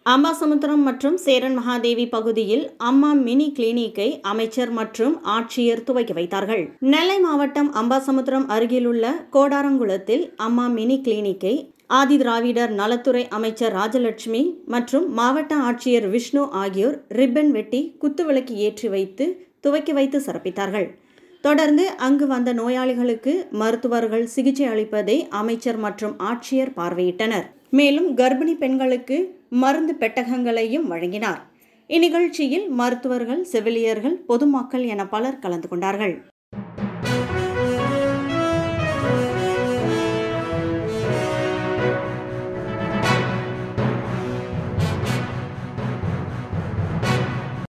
அம்பாசமுத்திரம் மற்றும் சேரன் மகாதேவி பகுதியில் அம்மா மினி கிளினிக்கை அமைச்சர் மற்றும் ஆட்சியர் துவக்கி வைத்தார்கள் நெல்லை மாவட்டம் அம்பாசமுத்திரம் அருகிலுள்ள கோடாரங்குளத்தில் அம்மா மினி கிளினிக்கை ஆதி திராவிடர் நலத்துறை அமைச்சர் ராஜலட்சுமி மற்றும் மாவட்ட ஆட்சியர் விஷ்ணு ஆகியோர் ரிப்பன் வெட்டி குத்துவிளக்கு ஏற்றி வைத்து துவக்கி வைத்து சிறப்பித்தார்கள் தொடர்ந்து அங்கு வந்த நோயாளிகளுக்கு மருத்துவர்கள் சிகிச்சை அளிப்பதை அமைச்சர் மற்றும் ஆட்சியர் பார்வையிட்டனர் மேலும் கர்ப்பிணி பெண்களுக்கு மருந்து பெட்டகங்களையும் வழங்கினார் இந்நிகழ்ச்சியில் மருத்துவர்கள் செவிலியர்கள் பொதுமக்கள் என பலர் கலந்து கொண்டார்கள்